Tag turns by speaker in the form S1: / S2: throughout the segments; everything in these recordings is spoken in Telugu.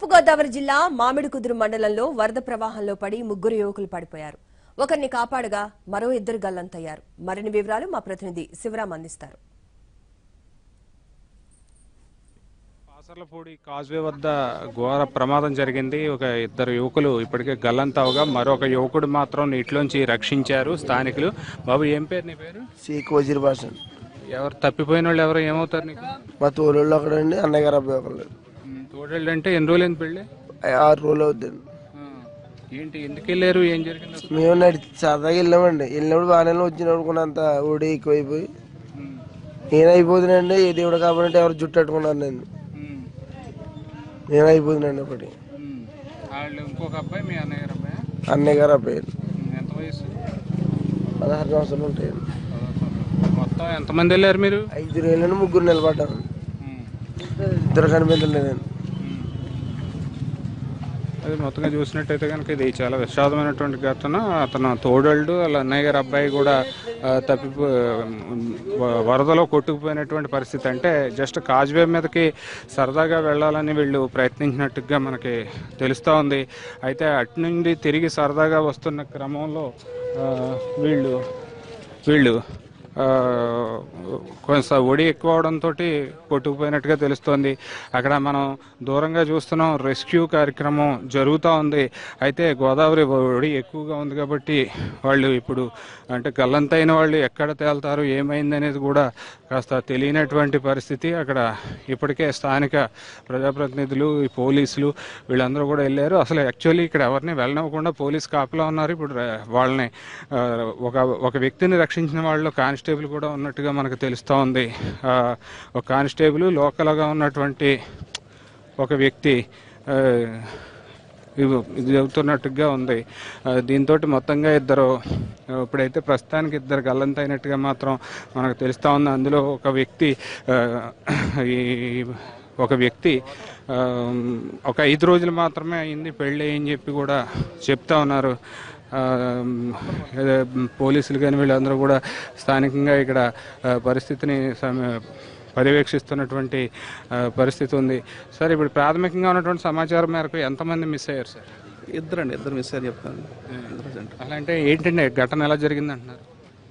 S1: తూర్పుగోదావరి జిల్లా మామిడికుదురు మండలంలో వరద ప్రవాహంలో పడి ముగ్గురు యువకులు పడిపోయారు ఒకరిని కాపాడగా మరో ఇద్దరు గల్లంతయ్యారు మరిన్ని వివరాలు మా ప్రతినిధి శివరాం అందిస్తారు
S2: పాసర్లపూడి కాజ్వే వద్ద ఘోర ప్రమాదం జరిగింది ఒక ఇద్దరు యువకులు ఇప్పటికే గల్లంతవగా మరొక యువకుడు మాత్రం నీటిలోంచి రక్షించారు స్థానికులు బాబు ఏం పేరు నీ పేరు
S3: షేక్ వజీర్ భాష
S2: ఎవరు తప్పిపోయిన వాళ్ళు ఎవరు ఏమవుతారు నీకు
S3: మా తోలు ఒకడండి అన్నయ్య గారు అబ్బాయి ఒకళ్ళు
S2: తోడేళ్ళు అంటే ఎన్ని రోజులు ఏంది పెళ్ళి
S3: ఆరు రోజులు అవుతుంది
S2: ఆ, ఏంటి ఎందుకు వెళ్ళారు ఏం జరిగింది అసలు?
S3: మేము నడి సరదాగా వెళ్ళామండి వెళ్ళినప్పుడు బాగానే వచ్చినప్పుడు కూడా అంత ఓడి ఎక్కువైపోయి
S2: ఉమ్,
S3: నేను అయిపోతున్నాండి ఏ దేవుడు కాబట్టి ఎవరు జుట్టు అట్టుకున్నారు నేను
S2: ఉమ్,
S3: నేను అయిపోతున్నాండి ఒకటి
S2: ఉమ్. వాళ్ళు ఇంకొక అబ్బాయి మీ అన్నయ్య గారు అబ్బాయి
S3: అన్నయ్య గారు అబ్బాయి
S2: ఎంత వయసు
S3: పదహారు సంవత్సరాలు ఉంటాయండి
S2: మొత్తం ఎంతమంది వెళ్ళారు మీరు
S3: ఐదు నెలలు ముగ్గురు నిలబడ్డాను
S2: ఉమ్.
S3: ఇద్దరు కనిపించలేదండి
S2: అది మొత్తంగా చూసినట్టయితే కనుక ఇది చాలా విషాదమైనటువంటి ఘటన అతను తోడళ్ళు వాళ్ళ అన్నయ్య గారి అబ్బాయి కూడా ఆ, తప్పిపో వ- వరదలో కొట్టుకుపోయినటువంటి పరిస్థితి అంటే జస్ట్ కాజ్వే మీదకి సరదాగా వెళ్ళాలని వీళ్ళు ప్రయత్నించినట్టుగా మనకి తెలుస్తూ ఉంది అయితే అటు నుండి తిరిగి సరదాగా వస్తున్న క్రమంలో ఆ, వీళ్ళు వీళ్ళు ఆ, కొంత ఒడి ఎక్కువ అవడంతో కొట్టుకుపోయినట్టుగా తెలుస్తోంది అక్కడ మనం దూరంగా చూస్తున్నాం రెస్క్యూ కార్యక్రమం జరుగుతూ ఉంది అయితే గోదావరి ఒడి ఎక్కువగా ఉంది కాబట్టి వాళ్ళు ఇప్పుడు అంటే గల్లంతైన వాళ్ళు ఎక్కడ తేలుతారు ఏమైంది అనేది కూడా కాస్త తెలియనటువంటి పరిస్థితి అక్కడ ఇప్పటికే స్థానిక ప్రజాప్రతినిధులు ఈ పోలీసులు వీళ్ళందరూ కూడా వెళ్ళారు అసలు యాక్చువల్లీ ఇక్కడ ఎవరిని వెళ్ళనివ్వకుండా పోలీస్ కాపలా ఉన్నారు ఇప్పుడు ర- వాళ్ళని ఆ, ఒక ఒక వ్యక్తిని రక్షించిన వాళ్ళు కానిస్టేబుల్ కూడా ఉన్నట్టుగా మనకు తెలుస్తూ ఉంది ఆ, ఒక కానిస్టేబుల్ లోకల్గా ఉన్నటువంటి ఒక వ్యక్తి ఆ, ఇవి ఇది చెబుతున్నట్టుగా ఉంది దీంతో మొత్తంగా ఇద్దరు ఆ, ఇప్పుడైతే ప్రస్తుతానికి ఇద్దరు గల్లంతైనట్టుగా మాత్రం మనకు తెలుస్తూ ఉంది అందులో ఒక వ్యక్తి ఆ, ఈ ఒక వ్యక్తి ఆ, ఒక ఐదు రోజులు మాత్రమే అయింది పెళ్ళి అని చెప్పి కూడా చెప్తా ఉన్నారు ఆ, అదే పోలీసులు కానీ వీళ్ళందరూ కూడా స్థానికంగా ఇక్కడ ఆ, పరిస్థితిని సమ- పర్యవేక్షిస్తున్నటువంటి ఆ, పరిస్థితి ఉంది సార్ ఇప్పుడు ప్రాథమికంగా ఉన్నటువంటి సమాచారం మేరకు ఎంతమంది మిస్ అయ్యారు సార్
S4: ఇద్దరండి ఇద్దరు మిస్ అయ్యారు చెప్తాను ఇద్దరు జంట.
S2: అలా అంటే ఏంటండి ఘటన ఎలా జరిగింది అంటున్నారు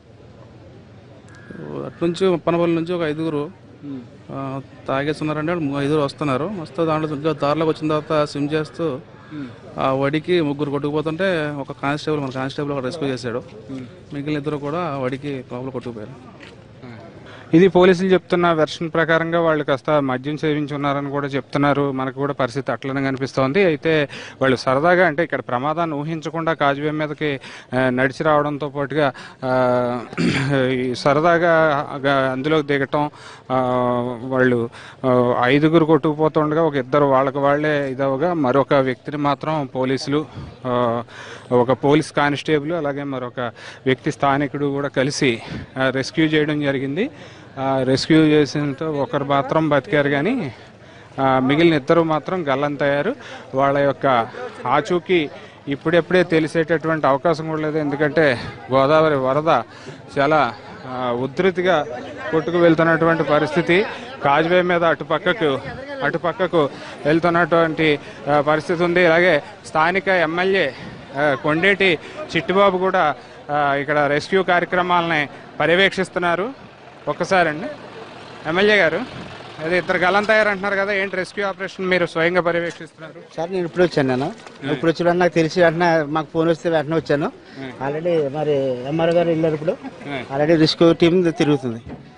S4: అటు నుంచి పనపల్లి నుంచి ఒక ఐదుగురు ఆ, తాగేసి ఉన్నారండి వాళ్ళు ము- ఐదుగురు వస్తున్నారు వస్తే దాంట్లో ఇంకా దారిలోకి వచ్చిన తర్వాత స్విమ్ చేస్తూ ఆ వడికి ముగ్గురు కొట్టుకుపోతుంటే ఒక కానిస్టేబుల్ మన కానిస్టేబుల్ ఒక రెస్క్యూ చేశాడు మిగిలిన ఇద్దరు కూడా ఆ వడికి లోపల కొట్టుకుపోయారు
S2: ఇది పోలీసులు చెప్తున్న వెర్షన్ ప్రకారంగా వాళ్ళు కాస్త మద్యం సేవించి ఉన్నారని కూడా చెప్తున్నారు మనకు కూడా పరిస్థితి అట్లనే కనిపిస్తోంది అయితే వాళ్ళు సరదాగా అంటే ఇక్కడ ప్రమాదాన్ని ఊహించకుండా కాజువే మీదకి ఆ, నడిచి రావడంతో పాటుగా ఆ, ఈ సరదాగా గా- అందులోకి దిగటం ఆ, వాళ్ళు ఆ, ఐదుగురు కొట్టుకుపోతుండగా ఒక ఇద్దరు వాళ్ళకి వాళ్ళే ఇదవగా మరొక వ్యక్తిని మాత్రం పోలీసులు ఆ, ఒక పోలీస్ కానిస్టేబుల్ అలాగే మరొక వ్యక్తి స్థానికుడు కూడా కలిసి ఆ, రెస్క్యూ చేయడం జరిగింది ఆ, రెస్క్యూ చేసినంత ఒకరు మాత్రం బతికారు కానీ ఆ, మిగిలిన ఇద్దరు మాత్రం గల్లంతయ్యారు వాళ్ళ యొక్క ఆచూకీ ఇప్పుడెప్పుడే తెలిసేటటువంటి అవకాశం కూడా లేదు ఎందుకంటే గోదావరి వరద చాలా ఆ, ఉధృతిగా కొట్టుకు వెళ్తున్నటువంటి పరిస్థితి కాజ్వే మీద అటు పక్కకు అటు పక్కకు వెళ్తున్నటువంటి ఆ, పరిస్థితి ఉంది అలాగే స్థానిక ఎమ్మెల్యే ఆ, కొండేటి చిట్టిబాబు కూడా ఆ, ఇక్కడ రెస్క్యూ కార్యక్రమాలని పర్యవేక్షిస్తున్నారు ఒక్కసారి అండి ఎమ్మెల్యే గారు అదే ఇద్దరు గల్లంతయ్యారు అంటున్నారు కదా ఏంటి రెస్క్యూ ఆపరేషన్ మీరు స్వయంగా పర్యవేక్షిస్తున్నారు
S5: సార్ నేను ఇప్పుడు వచ్చాను నేను ఇప్పుడు వచ్చిన నాకు తెలిసి వెంటనే మాకు ఫోన్ వస్తే వెంటనే వచ్చాను ఆల్రెడీ మరి ఎంఆర్ గారు వెళ్ళారు ఇప్పుడు ఆల్రెడీ రెస్క్యూ టీం తిరుగుతుంది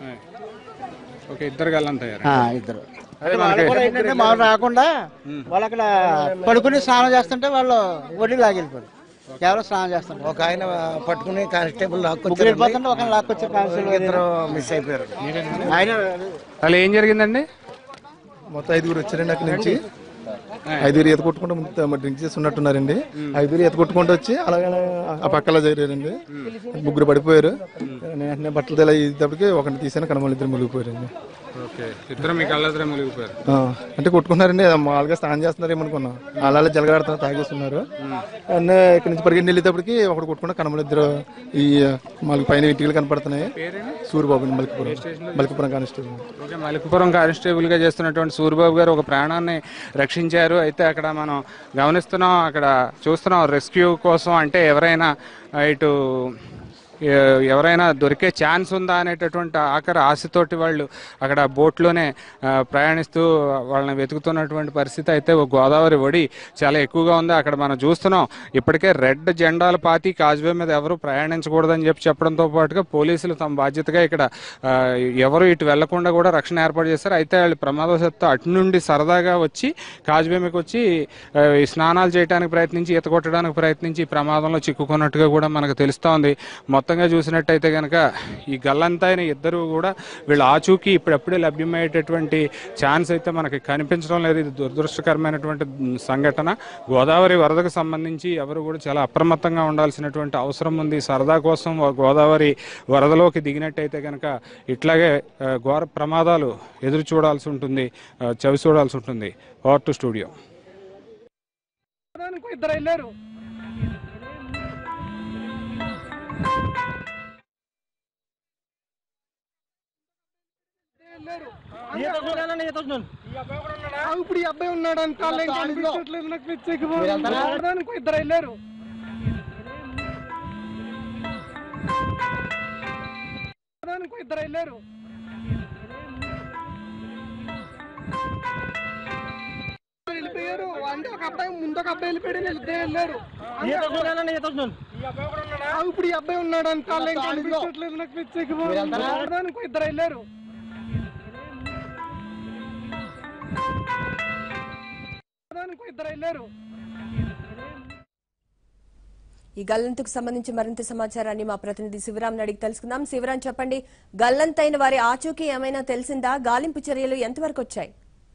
S2: ఓకే ఇద్దరు గల్లంతయ్యారు
S5: ఆ, ఇద్దరు వాళ్ళు కూడా ఏంటంటే మామూలు రాకుండా వాళ్ళు అక్కడ పడుకుని స్నానం చేస్తుంటే వాళ్ళు ఒడి లాగెళ్ళిపోయారు కేవలం స్నానం చేస్తుంటారు
S3: ఒక ఆయన పట్టుకుని కానిస్టేబుల్
S5: ముగ్గురు వెళ్ళిపోతుంటే ఒక లాక్కొచ్చే కాన్స్టేబుల్
S3: ఇద్దరు మిస్ అయిపోయారు
S5: ఆయన
S2: అలా ఏం జరిగిందండి
S6: మొత్తం ఐదుగురు వచ్చారండి అక్కడి నుంచి ఐదుగురు ఈత కొట్టుకుంటూ ముందు డ్రింక్ చేసి ఉన్నట్టున్నారండి ఐదుగురు ఈత కొట్టుకుంటూ వచ్చి అలాగే ఆ పక్కలా జరిగారండి ముగ్గురు పడిపోయారు నేను వెంటనే బట్టలు తెల ఇద్దరికి ఒకరిని తీసాను కనుమ ఇద్దరు మునిగిపోయారండి
S2: ఓకే ఇద్దరు మీ కళ్ళెదురే మునిగిపోయారు
S6: ఆ, అంటే కొట్టుకున్నారండి మామూలుగా స్నానం చేస్తున్నారు ఏమనుకున్నాం అలా జలగాడుతున్నారు తాగేస్తున్నారు అన్నీ ఇక్కడి నుంచి పరిగెత్తి వెళ్ళేటప్పటికి ఒకటి కొట్టుకున్న కనబడి ఇద్దరు ఈ మాకు పైన ఇటుకలు కనపడుతున్నాయి Suryababu Malikipuram Malikipuram constable
S2: okay Malikapuram constable గా చేస్తున్నటువంటి సూరిబాబు గారు ఒక ప్రాణాన్ని రక్షించారు అయితే అక్కడ మనం గమనిస్తున్నాం అక్కడ చూస్తున్నాం రెస్క్యూ కోసం అంటే ఎవరైనా ఆ, ఇటు ఎ- ఎవరైనా దొరికే ఛాన్స్ ఉందా అనేటటువంటి ఆఖరి ఆశతోటి వాళ్ళు అక్కడ బోట్లోనే ఆ, ప్రయాణిస్తూ వాళ్ళని వెతుకుతున్నటువంటి పరిస్థితి అయితే ఓ గోదావరి ఒడి చాలా ఎక్కువగా ఉంది అక్కడ మనం చూస్తున్నాం ఇప్పటికే రెడ్ జెండాల పాతి కాజ్వే మీద ఎవరు ప్రయాణించకూడదని చెప్పి చెప్పడంతో పాటుగా పోలీసులు తమ బాధ్యతగా ఇక్కడ ఆ, ఎవరు ఇటు వెళ్లకుండా కూడా రక్షణ ఏర్పాటు చేస్తారు అయితే వాళ్ళు ప్రమాదవశాత్తు అటు నుండి సరదాగా వచ్చి కాజ్వే మీకు వచ్చి ఆ, ఈ స్నానాలు చేయడానికి ప్రయత్నించి ఈత కొట్టడానికి ప్రయత్నించి ఈ ప్రమాదంలో చిక్కుకున్నట్టుగా కూడా మనకు తెలుస్తోంది మొత్తంగా చూసినట్టయితే కనుక ఈ గల్లంతైన ఇద్దరు కూడా వీళ్ళ ఆచూకీ ఇప్పుడప్పుడే లభ్యమయ్యేటటువంటి ఛాన్స్ అయితే మనకి కనిపించడం లేదు ఇది దురదృష్టకరమైనటువంటి సంఘటన గోదావరి వరదకు సంబంధించి ఎవరు కూడా చాలా అప్రమత్తంగా ఉండాల్సినటువంటి అవసరం ఉంది సరదా కోసం గోదావరి వరదలోకి దిగినట్టయితే కనుక ఇట్లాగే ఆ, ఘోర ప్రమాదాలు ఎదురు చూడాల్సి ఉంటుంది ఆ, చవి చూడాల్సి ఉంటుంది ఓవర్ టు స్టూడియో
S7: ఇద్దరు వెళ్ళారు ఇప్పుడు ఈ అబ్బాయి ఉన్నాడు అంత కనిపించట్లేదు నాకు పిచ్చెక్కిపోవడానికి ఇద్దరు వెళ్ళారు ఇద్దరు వెళ్ళారు వెళ్ళిపోయారు అంటే ఒక అబ్బాయి ముందు ఒక అబ్బాయి వెళ్ళిపోయాడు వీళ్ళు ఇద్దరు వెళ్ళారు ఆ, ఇప్పుడు ఈ అబ్బాయి ఉన్నాడు అంత కనిపించట్లేదు నాకు పిచ్చెక్కిపోవడానికి ఇద్దరు వెళ్ళారు ఇద్దరు వెళ్ళారు
S1: ఈ గల్లంతుకు సంబంధించి మరింత సమాచారాన్ని మా ప్రతినిధి శివరాం అడిగి తెలుసుకుందాం శివరాం చెప్పండి గల్లంతైన వారి ఆచూకీ ఏమైనా తెలిసిందా గాలింపు చర్యలు ఎంతవరకు వచ్చాయి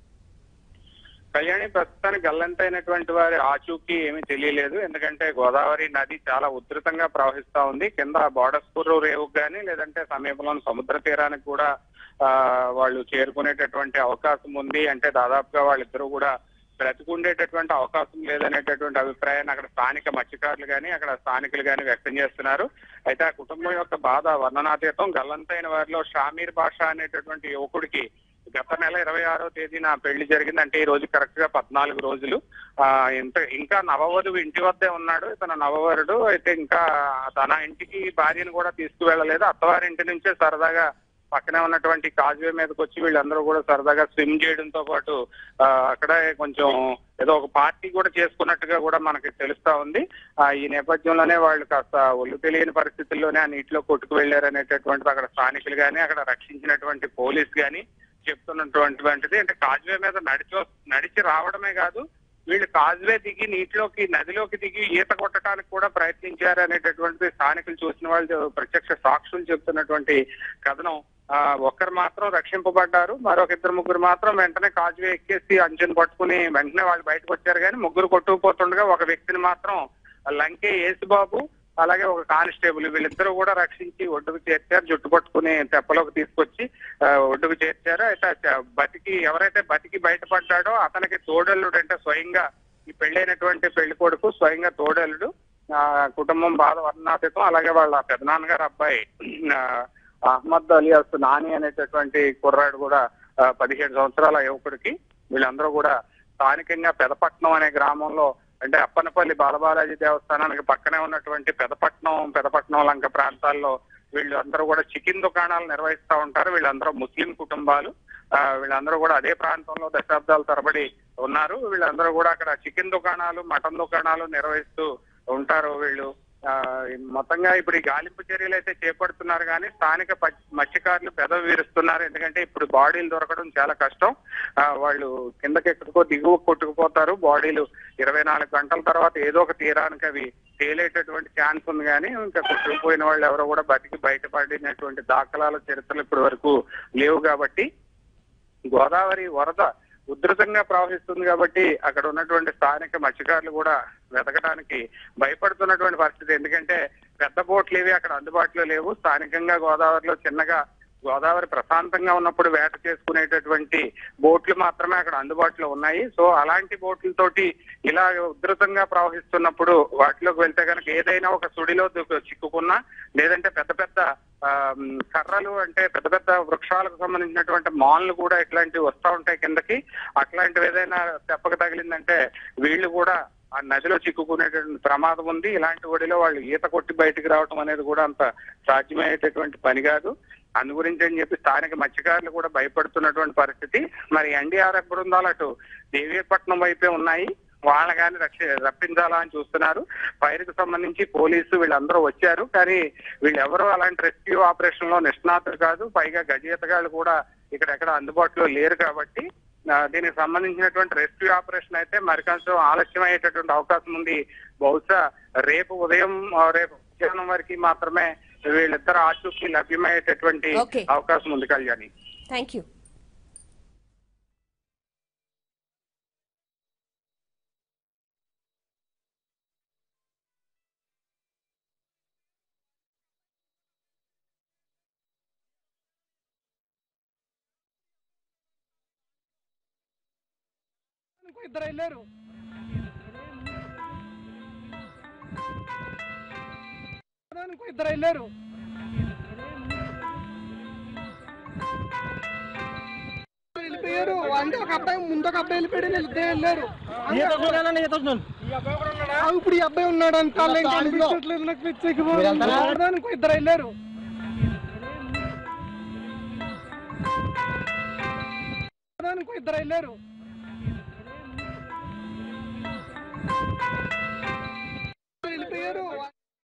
S8: కళ్యాణి ప్రస్తుతానికి గల్లంతైనటువంటి వారి ఆచూకీ ఏమీ తెలియలేదు ఎందుకంటే గోదావరి నది చాలా ఉధృతంగా ప్రవహిస్తా ఉంది కింద బోడస్పూర్ రేవుకు కానీ లేదంటే సమీపంలోని సముద్ర తీరానికి కూడా ఆ, వాళ్ళు చేరుకునేటటువంటి అవకాశం ఉంది అంటే దాదాపుగా వాళ్ళిద్దరూ కూడా బ్రతికుండేటటువంటి అవకాశం లేదనేటటువంటి అభిప్రాయాన్ని అక్కడ స్థానిక మత్స్యకారులు కానీ అక్కడ స్థానికులు కానీ వ్యక్తం చేస్తున్నారు అయితే ఆ కుటుంబం యొక్క బాధ వర్ణనాతీతం గల్లంతైన వారిలో షామీర్ బాషా అనేటటువంటి యువకుడికి గత నెల ఇరవై ఆరో తేదీన పెళ్లి జరిగింది అంటే ఈ రోజు కరెక్ట్ గా పద్నాలుగు రోజులు ఆ ఇంత ఇంకా నవవధువు ఇంటి వద్దే ఉన్నాడు ఇతను నవవరుడు అయితే ఇంకా తన ఇంటికి భార్యను కూడా తీసుకువెళ్ళలేదు అత్తవారింటి నుంచే సరదాగా పక్కనే ఉన్నటువంటి కాజ్వే మీదకి వచ్చి వీళ్ళందరూ కూడా సరదాగా స్విమ్ చేయడంతో పాటు ఆ, అక్కడే కొంచెం ఏదో ఒక పార్టీ కూడా చేసుకున్నట్టుగా కూడా మనకి తెలుస్తా ఉంది ఆ, ఈ నేపథ్యంలోనే వాళ్ళు కాస్త ఒళ్ళు తెలియని పరిస్థితుల్లోనే ఆ నీటిలో కొట్టుకు వెళ్ళారనేటటువంటిది అక్కడ స్థానికులు కానీ అక్కడ రక్షించినటువంటి పోలీస్ కానీ చెప్తున్నటువంటిది అంటే కాజ్వే మీద నడిచి వస్- నడిచి రావడమే కాదు వీళ్ళు కాజ్వే దిగి నీటిలోకి నదిలోకి దిగి ఈత కొట్టడానికి కూడా ప్రయత్నించారు అనేటటువంటిది స్థానికులు చూసిన వాళ్ళు ప్రత్యక్ష సాక్షులు చెప్తున్నటువంటి కథనం ఆ, ఒక్కరు మాత్రం రక్షింపబడ్డారు మరొక ఇద్దరు ముగ్గురు మాత్రం వెంటనే కాజ్వే ఎక్కేసి అంచుని పట్టుకుని వెంటనే వాళ్ళు బయటకు వచ్చారు కానీ ముగ్గురు కొట్టుకుపోతుండగా ఒక వ్యక్తిని మాత్రం లంకే యేసుబాబు అలాగే ఒక కానిస్టేబుల్ వీళ్ళిద్దరూ కూడా రక్షించి ఒడ్డుకు చేర్చారు జుట్టు పట్టుకుని తెప్పలోకి తీసుకొచ్చి ఆ, ఒడ్డుకు చేర్చారు అయితే ఆ చ- బతికి ఎవరైతే బతికి బయటపడ్డాడో అతనికి తోడల్లుడు అంటే స్వయంగా ఈ పెళ్ళైనటువంటి పెళ్లి కొడుకు స్వయంగా తోడల్లుడు ఆ కుటుంబం బాధ వర్ణాతీతం అలాగే వాళ్ళ పెదనాన్నగారు అబ్బాయి ఆ, అహ్మద్ అలియాస్ నాని అనేటటువంటి కుర్రాడు కూడా ఆ, పదిహేడు సంవత్సరాల యువకుడికి వీళ్ళందరూ కూడా స్థానికంగా పెదపట్నం అనే గ్రామంలో అంటే అప్పనపల్లి బాలబాలాజీ దేవస్థానానికి పక్కనే ఉన్నటువంటి పెదపట్నం పెదపట్నం లంక ప్రాంతాల్లో వీళ్ళందరూ కూడా చికెన్ దుకాణాలు నిర్వహిస్తా ఉంటారు వీళ్ళందరూ ముస్లిం కుటుంబాలు ఆ, వీళ్ళందరూ కూడా అదే ప్రాంతంలో దశాబ్దాల తరబడి ఉన్నారు వీళ్ళందరూ కూడా అక్కడ చికెన్ దుకాణాలు మటన్ దుకాణాలు నిర్వహిస్తూ ఉంటారు వీళ్ళు ఆ, మొత్తంగా ఇప్పుడు ఈ గాలింపు చర్యలు అయితే చేపడుతున్నారు కానీ స్థానిక ప- మత్స్యకారులు పెదవి వీరుస్తున్నారు ఎందుకంటే ఇప్పుడు బాడీలు దొరకడం చాలా కష్టం ఆ, వాళ్ళు కిందకి ఎక్కడికో దిగువ కొట్టుకుపోతారు బాడీలు ఇరవై నాలుగు గంటల తర్వాత ఏదో ఒక తీరానికి అవి తేలేటటువంటి ఛాన్స్ ఉంది కానీ ఇంకా కొట్టుకుపోయిన వాళ్ళు ఎవరో కూడా బతికి బయటపడినటువంటి దాఖలాల చరిత్రలు ఇప్పటి వరకు లేవు కాబట్టి గోదావరి వరద ఉధృతంగా ప్రవహిస్తుంది కాబట్టి అక్కడ ఉన్నటువంటి స్థానిక మత్స్యకారులు కూడా వెతకడానికి భయపడుతున్నటువంటి పరిస్థితి ఎందుకంటే పెద్ద బోట్లు ఏవి అక్కడ అందుబాటులో లేవు స్థానికంగా గోదావరిలో చిన్నగా గోదావరి ప్రశాంతంగా ఉన్నప్పుడు వేట చేసుకునేటటువంటి బోట్లు మాత్రమే అక్కడ అందుబాటులో ఉన్నాయి సో అలాంటి బోట్లతోటి ఇలా ఉధృతంగా ప్రవహిస్తున్నప్పుడు వాటిలోకి వెళ్తే కనుక ఏదైనా ఒక సుడిలో దు- చిక్కుకున్నా లేదంటే పెద్ద పెద్ద ఆ, మ్, కర్రలు అంటే పెద్ద పెద్ద వృక్షాలకు సంబంధించినటువంటి మాన్లు కూడా ఇట్లాంటివి వస్తూ ఉంటాయి కిందకి అట్లాంటివి ఏదైనా తెప్పక తగిలిందంటే వీళ్ళు కూడా ఆ నదిలో చిక్కుకునేటువంటి ప్రమాదం ఉంది ఇలాంటి ఒడిలో వాళ్ళు ఈత కొట్టి బయటికి రావడం అనేది కూడా అంత సాధ్యమయ్యేటటువంటి పని కాదు అందు గురించి అని చెప్పి స్థానిక మత్స్యకారులు కూడా భయపడుతున్నటువంటి పరిస్థితి మరి ఎన్డీఆర్ఎఫ్ బృందాలు అటు దేవీపట్నం వైపే ఉన్నాయి వాళ్ళ కానీ రక్ష రప్పించాలా అని చూస్తున్నారు ఫైర్ కు సంబంధించి పోలీసు వీళ్ళందరూ వచ్చారు కానీ వీళ్ళెవరూ అలాంటి రెస్క్యూ ఆపరేషన్ లో నిష్ణాతులు కాదు పైగా గజయితగాళ్ళు కూడా ఇక్కడ ఎక్కడ అందుబాటులో లేరు కాబట్టి ఆ, దీనికి సంబంధించినటువంటి రెస్క్యూ ఆపరేషన్ అయితే మరి కొంచెం ఆలస్యం అయ్యేటటువంటి అవకాశం ఉంది బహుశా రేపు ఉదయం ఆ, రేపు మధ్యాహ్నం వరకు మాత్రమే వీళ్ళిద్దరు ఆచూకీ లభ్యమయ్యేటటువంటి
S1: Okay.
S8: అవకాశం ఉంది కళ్యాణి
S1: థ్యాంక్ యూ
S7: ఇంకో ఇద్దరు వెళ్ళారు ఇంకో ఇద్దరు వెళ్ళారు వెళ్ళిపోయారు అంటే ఒక అబ్బాయి ముందు ఒక అబ్బాయి వెళ్ళిపోయాడు వీళ్ళు ఇద్దరు వెళ్ళారు ఆ, ఇప్పుడు ఈ అబ్బాయి ఉన్నాడు అంటే వాళ్ళు ఏం కనిపించట్లేదు నాకు పిచ్చెక్కిపోతుంది ఇంకో ఇద్దరు వెళ్ళారు ఇంకో ఇద్దరు వెళ్ళారు